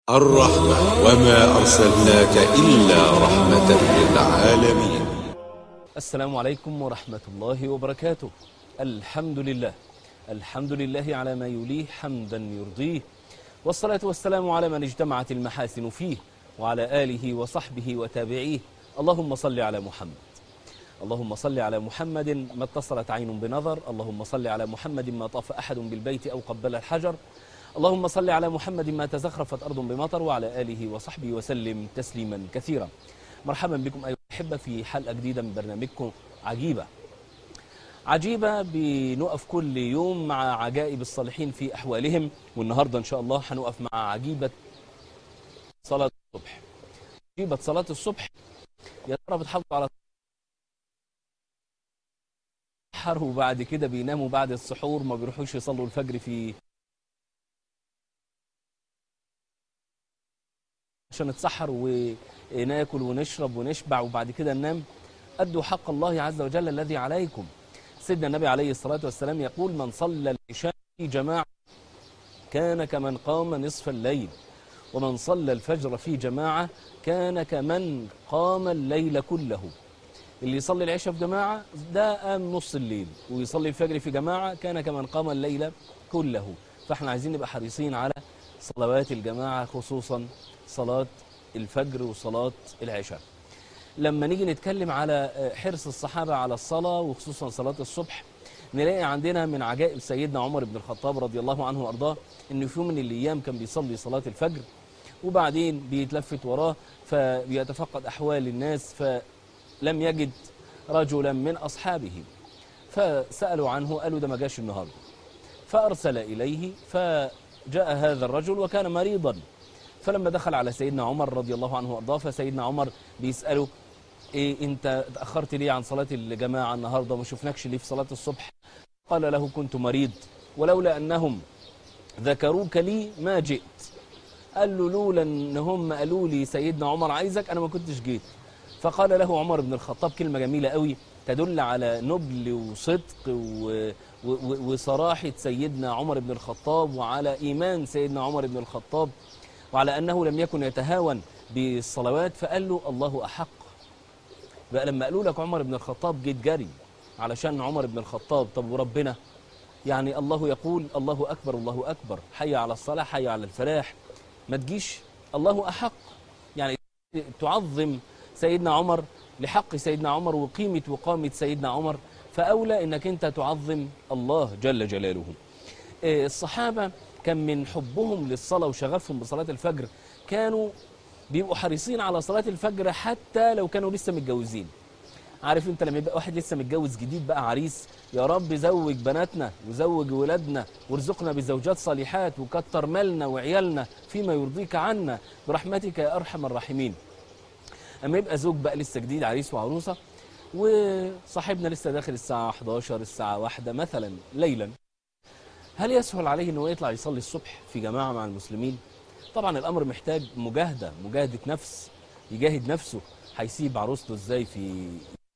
الرحمة وما أرسلناك إلا رحمة للعالمين السلام عليكم ورحمة الله وبركاته الحمد لله الحمد لله على ما يليه حمدا يرضيه والصلاة والسلام على من اجتمعت المحاسن فيه وعلى آله وصحبه وتابعيه اللهم صل على محمد اللهم صل على محمد ما اتصلت عين بنظر اللهم صل على محمد ما طاف أحد بالبيت أو قبل الحجر اللهم صل على محمد ما تزخرفت أرض بمطر وعلى آله وصحبه وسلم تسليما كثيرا مرحبا بكم أيها الأحبة في حلقة جديدة من برنامجكم عجيبة عجيبة بنقف كل يوم مع عجائب الصالحين في أحوالهم والنهاردة إن شاء الله هنقف مع عجيبة صلاة الصبح عجيبة صلاة الصبح يا ترى بتحافظوا على السحر وبعد كده بيناموا بعد السحور ما بيروحوش يصلوا الفجر في عشان نتسحر وناكل ونشرب ونشبع وبعد كده ننام أدوا حق الله عز وجل الذي عليكم سيدنا النبي عليه الصلاة والسلام يقول من صلى العشاء في جماعة كان كمن قام نصف الليل ومن صلى الفجر في جماعة كان كمن قام الليل كله اللي يصلي العشاء في جماعة ده قام نص الليل ويصلي الفجر في جماعة كان كمن قام الليل كله فاحنا عايزين نبقى حريصين على صلوات الجماعة خصوصا صلاة الفجر وصلاة العشاء لما نيجي نتكلم على حرص الصحابة على الصلاة وخصوصا صلاة الصبح نلاقي عندنا من عجائب سيدنا عمر بن الخطاب رضي الله عنه وأرضاه أنه في يوم من الأيام كان بيصلي صلاة الفجر وبعدين بيتلفت وراه فبيتفقد أحوال الناس فلم يجد رجلا من أصحابه فسألوا عنه قالوا ده ما جاش النهاردة فأرسل إليه فجاء هذا الرجل وكان مريضا فلما دخل على سيدنا عمر رضي الله عنه وارضاه فسيدنا عمر بيسأله إيه انت تأخرت ليه عن صلاة الجماعة النهاردة وما شفناكش ليه في صلاة الصبح قال له كنت مريض ولولا أنهم ذكروك لي ما جئت قال له لولا ان هم قالوا لي سيدنا عمر عايزك انا ما كنتش جيت فقال له عمر بن الخطاب كلمة جميلة قوي تدل على نبل وصدق و... و... وصراحة سيدنا عمر بن الخطاب وعلى إيمان سيدنا عمر بن الخطاب وعلى أنه لم يكن يتهاون بالصلوات فقال له الله أحق بقى لما قالوا لك عمر بن الخطاب جيت جري علشان عمر بن الخطاب طب وربنا يعني الله يقول الله أكبر الله أكبر حي على الصلاة حي على الفلاح ما تجيش الله أحق يعني تعظم سيدنا عمر لحق سيدنا عمر وقيمة وقامة سيدنا عمر فأولى أنك أنت تعظم الله جل جلاله الصحابة كان من حبهم للصلاة وشغفهم بصلاة الفجر كانوا بيبقوا حريصين على صلاة الفجر حتى لو كانوا لسه متجوزين عارف انت لما يبقى واحد لسه متجوز جديد بقى عريس يا رب زوج بناتنا وزوج ولادنا وارزقنا بزوجات صالحات وكتر مالنا وعيالنا فيما يرضيك عنا برحمتك يا ارحم الراحمين اما يبقى زوج بقى لسه جديد عريس وعروسه وصاحبنا لسه داخل الساعه 11 الساعه 1 مثلا ليلا هل يسهل عليه انه يطلع يصلي الصبح في جماعة مع المسلمين طبعا الامر محتاج مجاهدة مجاهدة نفس يجاهد نفسه هيسيب عروسته ازاي في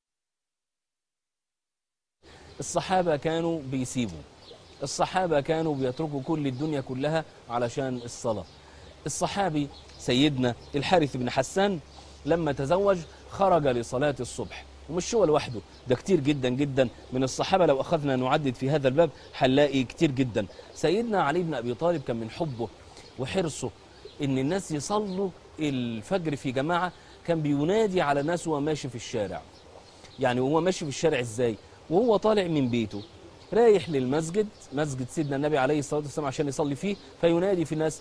الصحابة كانوا بيسيبوا الصحابة كانوا بيتركوا كل الدنيا كلها علشان الصلاة الصحابي سيدنا الحارث بن حسان لما تزوج خرج لصلاة الصبح ومش هو لوحده ده كتير جدا جدا من الصحابة لو أخذنا نعدد في هذا الباب هنلاقي كتير جدا سيدنا علي بن أبي طالب كان من حبه وحرصه إن الناس يصلوا الفجر في جماعة كان بينادي على ناس وهو ماشي في الشارع يعني وهو ماشي في الشارع إزاي وهو طالع من بيته رايح للمسجد مسجد سيدنا النبي عليه الصلاة والسلام عشان يصلي فيه فينادي في الناس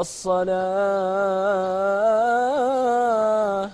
الصلاة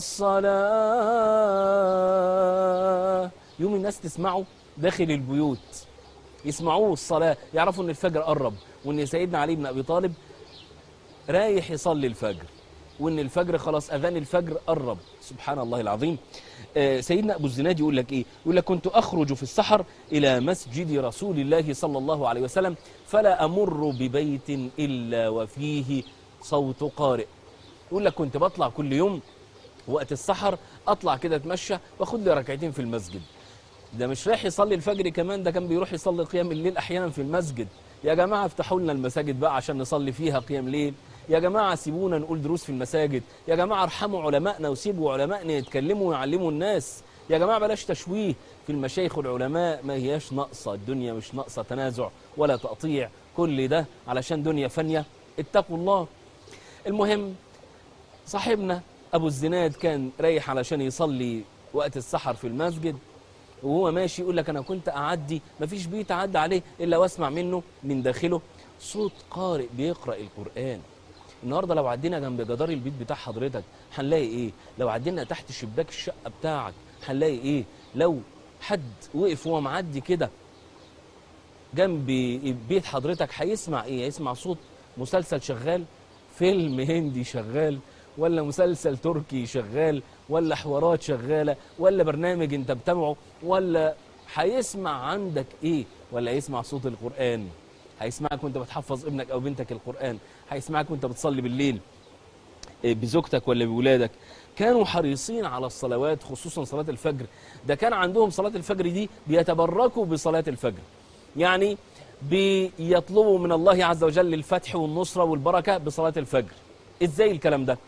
الصلاة يوم الناس تسمعه داخل البيوت يسمعوه الصلاة يعرفوا ان الفجر قرب وان سيدنا علي بن ابي طالب رايح يصلي الفجر وان الفجر خلاص اذان الفجر قرب سبحان الله العظيم آه سيدنا ابو الزناد يقول لك ايه يقول لك كنت اخرج في السحر الى مسجد رسول الله صلى الله عليه وسلم فلا امر ببيت الا وفيه صوت قارئ يقول لك كنت بطلع كل يوم وقت السحر اطلع كده اتمشى واخد لي ركعتين في المسجد ده مش رايح يصلي الفجر كمان ده كان بيروح يصلي قيام الليل احيانا في المسجد يا جماعه افتحوا لنا المساجد بقى عشان نصلي فيها قيام ليل يا جماعة سيبونا نقول دروس في المساجد يا جماعة ارحموا علمائنا وسيبوا علمائنا يتكلموا ويعلموا الناس يا جماعة بلاش تشويه في المشايخ والعلماء ما هياش ناقصة الدنيا مش ناقصة تنازع ولا تقطيع كل ده علشان دنيا فانية اتقوا الله المهم صاحبنا أبو الزناد كان رايح علشان يصلي وقت السحر في المسجد وهو ماشي يقول لك أنا كنت أعدي مفيش بيت أعدي عليه إلا واسمع منه من داخله صوت قارئ بيقرأ القرآن النهارده لو عدينا جنب جدار البيت بتاع حضرتك هنلاقي ايه لو عدينا تحت شباك الشقه بتاعك هنلاقي ايه لو حد وقف وهو معدي كده جنب بيت حضرتك هيسمع ايه هيسمع صوت مسلسل شغال فيلم هندي شغال ولا مسلسل تركي شغال ولا حوارات شغاله ولا برنامج انت بتابعه ولا هيسمع عندك ايه ولا يسمع صوت القران هيسمعك وانت بتحفظ ابنك او بنتك القران هيسمعك وانت بتصلي بالليل إيه، بزوجتك ولا بولادك كانوا حريصين على الصلوات خصوصا صلاة الفجر ده كان عندهم صلاة الفجر دي بيتبركوا بصلاة الفجر يعني بيطلبوا من الله عز وجل الفتح والنصرة والبركة بصلاة الفجر ازاي الكلام ده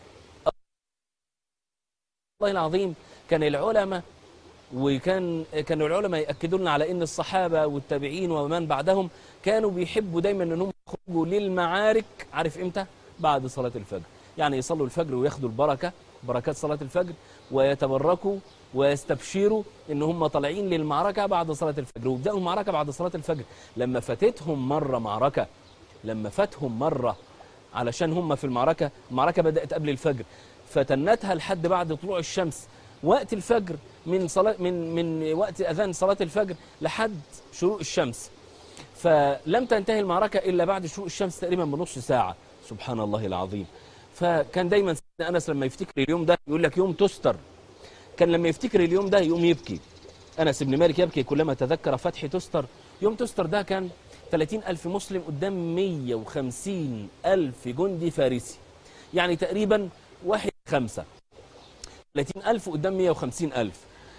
الله العظيم كان العلماء وكان كانوا العلماء يأكدوا لنا على ان الصحابة والتابعين ومن بعدهم كانوا بيحبوا دايما انهم يخرجوا للمعارك عارف امتى بعد صلاة الفجر يعني يصلوا الفجر وياخدوا البركة بركات صلاة الفجر ويتبركوا ويستبشروا ان هم طالعين للمعركة بعد صلاة الفجر ويبدأوا المعركة بعد صلاة الفجر لما فاتتهم مرة معركة لما فاتهم مرة علشان هم في المعركة المعركة بدأت قبل الفجر فتنتها لحد بعد طلوع الشمس وقت الفجر من صلاة من من وقت أذان صلاة الفجر لحد شروق الشمس فلم تنتهي المعركة إلا بعد شروق الشمس تقريبا بنص ساعة سبحان الله العظيم فكان دايما سيدنا أنس لما يفتكر اليوم ده يقول لك يوم تستر كان لما يفتكر اليوم ده يقوم يبكي أنس بن مالك يبكي كلما تذكر فتح تستر يوم تستر ده كان 30 ألف مسلم قدام 150 ألف جندي فارسي يعني تقريبا واحد خمسة 30 ألف قدام 150 ألف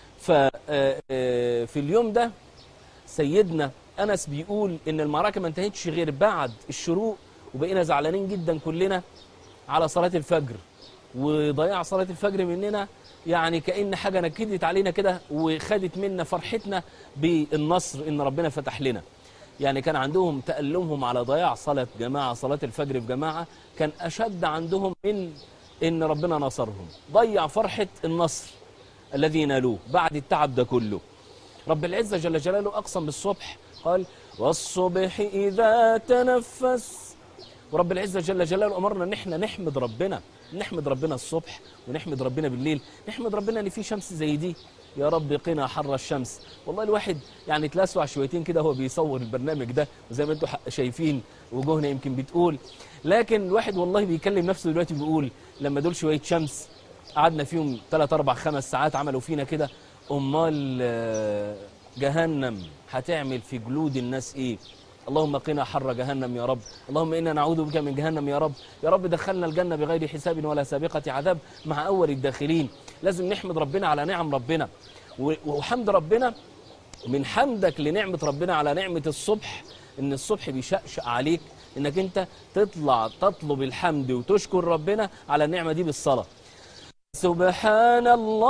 ففي اليوم ده سيدنا أنس بيقول إن المعركة ما انتهتش غير بعد الشروق وبقينا زعلانين جدا كلنا على صلاة الفجر وضياع صلاة الفجر مننا يعني كأن حاجة نكدت علينا كده وخدت منا فرحتنا بالنصر إن ربنا فتح لنا يعني كان عندهم تألمهم على ضياع صلاة جماعة صلاة الفجر في جماعة كان أشد عندهم من إن ربنا نصرهم ضيع فرحة النصر الذي نالوه بعد التعب ده كله رب العزة جل جلاله أقسم بالصبح قال والصبح إذا تنفس ورب العزة جل جلاله أمرنا إن احنا نحمد ربنا نحمد ربنا الصبح ونحمد ربنا بالليل نحمد ربنا ان في شمس زي دي يا رب قنا حر الشمس والله الواحد يعني اتلسع شويتين كده هو بيصور البرنامج ده وزي ما انتم شايفين وجوهنا يمكن بتقول لكن الواحد والله بيكلم نفسه دلوقتي بيقول لما دول شويه شمس قعدنا فيهم 3 4 5 ساعات عملوا فينا كده امال آه، جهنم هتعمل في جلود الناس ايه اللهم قنا حر جهنم يا رب اللهم إنا نعوذ بك من جهنم يا رب يا رب دخلنا الجنة بغير حساب ولا سابقة عذاب مع أول الداخلين لازم نحمد ربنا على نعم ربنا و- وحمد ربنا من حمدك لنعمة ربنا على نعمة الصبح إن الصبح بيشقشق عليك إنك أنت تطلع تطلب الحمد وتشكر ربنا على النعمة دي بالصلاة سبحان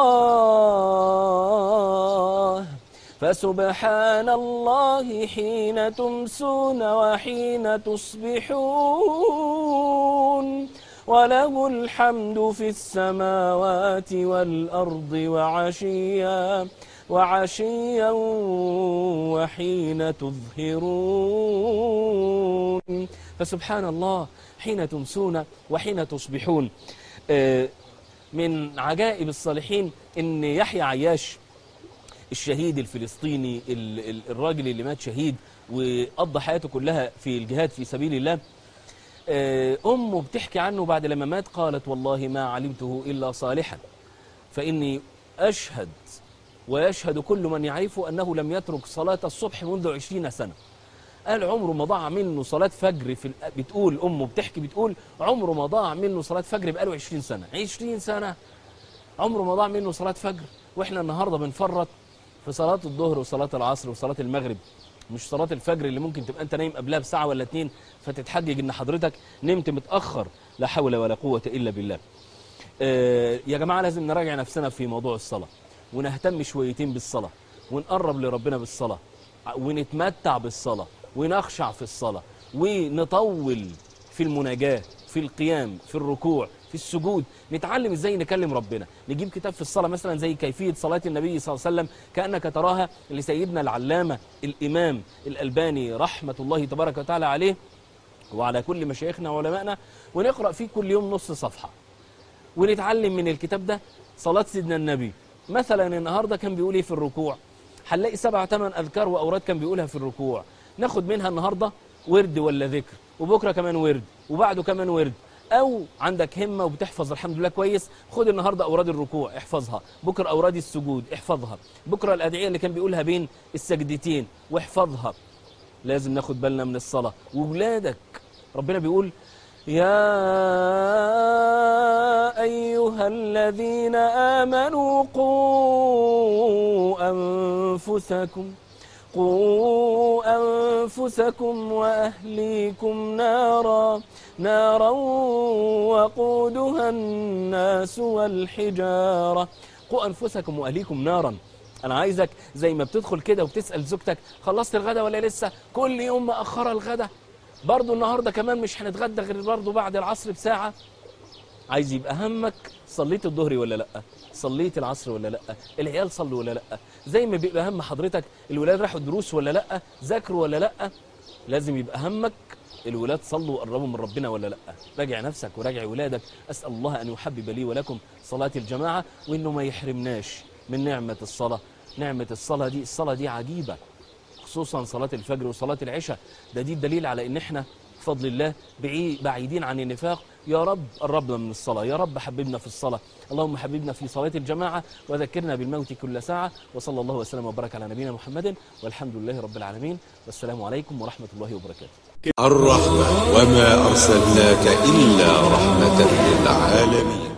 الله فسبحان الله حين تمسون وحين تصبحون وله الحمد في السماوات والأرض وعشيا وعشيا وحين تظهرون فسبحان الله حين تمسون وحين تصبحون آه، من عجائب الصالحين ان يحيى عياش الشهيد الفلسطيني ال- ال- الراجل اللي مات شهيد وقضى حياته كلها في الجهاد في سبيل الله آه، أمه بتحكي عنه بعد لما مات قالت والله ما علمته إلا صالحا فإني أشهد ويشهد كل من يعرفه أنه لم يترك صلاة الصبح منذ عشرين سنة قال عمره ما ضاع منه صلاة فجر في ال- بتقول أمه بتحكي بتقول عمره ما ضاع منه صلاة فجر بقاله 20 سنة 20 سنة عمره ما ضاع منه صلاة فجر واحنا النهارده بنفرط في صلاة الظهر وصلاة العصر وصلاة المغرب مش صلاة الفجر اللي ممكن تبقى انت نايم قبلها بساعة ولا اتنين فتتحجج ان حضرتك نمت متأخر لا حول ولا قوة الا بالله آه، يا جماعة لازم نراجع نفسنا في موضوع الصلاة ونهتم شويتين بالصلاة ونقرب لربنا بالصلاة ع- ونتمتع بالصلاة ونخشع في الصلاة ونطول في المناجاة في القيام في الركوع في السجود نتعلم ازاي نكلم ربنا نجيب كتاب في الصلاة مثلا زي كيفية صلاة النبي صلى الله عليه وسلم كأنك تراها لسيدنا العلامة الإمام الألباني رحمة الله تبارك وتعالى عليه وعلى كل مشايخنا وعلمائنا ونقرأ فيه كل يوم نص صفحة ونتعلم من الكتاب ده صلاة سيدنا النبي مثلا النهارده كان بيقول ايه في الركوع هنلاقي سبع ثمان اذكار واوراد كان بيقولها في الركوع ناخد منها النهارده ورد ولا ذكر وبكره كمان ورد وبعده كمان ورد او عندك همه وبتحفظ الحمد لله كويس خد النهارده اوراد الركوع احفظها بكره اوراد السجود احفظها بكره الادعيه اللي كان بيقولها بين السجدتين واحفظها لازم ناخد بالنا من الصلاه وولادك ربنا بيقول يا أيها الذين آمنوا قوا أنفسكم قوا أنفسكم وأهليكم نارا نارا وقودها الناس والحجارة قوا أنفسكم وأهليكم نارا أنا عايزك زي ما بتدخل كده وبتسأل زوجتك خلصت الغدا ولا لسه كل يوم مأخرة الغدا برضو النهاردة كمان مش هنتغدى غير برضو بعد العصر بساعة عايز يبقى همك صليت الظهر ولا لا صليت العصر ولا لا العيال صلوا ولا لا زي ما بيبقى هم حضرتك الولاد راحوا الدروس ولا لا ذاكروا ولا لا لازم يبقى همك الولاد صلوا وقربوا من ربنا ولا لا راجع نفسك وراجع ولادك اسال الله ان يحبب لي ولكم صلاه الجماعه وانه ما يحرمناش من نعمه الصلاه نعمه الصلاه دي الصلاه دي عجيبه خصوصا صلاة الفجر وصلاة العشاء ده دي دليل على ان احنا بفضل الله بعي- بعيدين عن النفاق يا رب قربنا من الصلاة يا رب حببنا في الصلاة اللهم حببنا في صلاة الجماعة وذكرنا بالموت كل ساعة وصلى الله وسلم وبارك على نبينا محمد والحمد لله رب العالمين والسلام عليكم ورحمة الله وبركاته الرحمة وما أرسلناك إلا رحمة للعالمين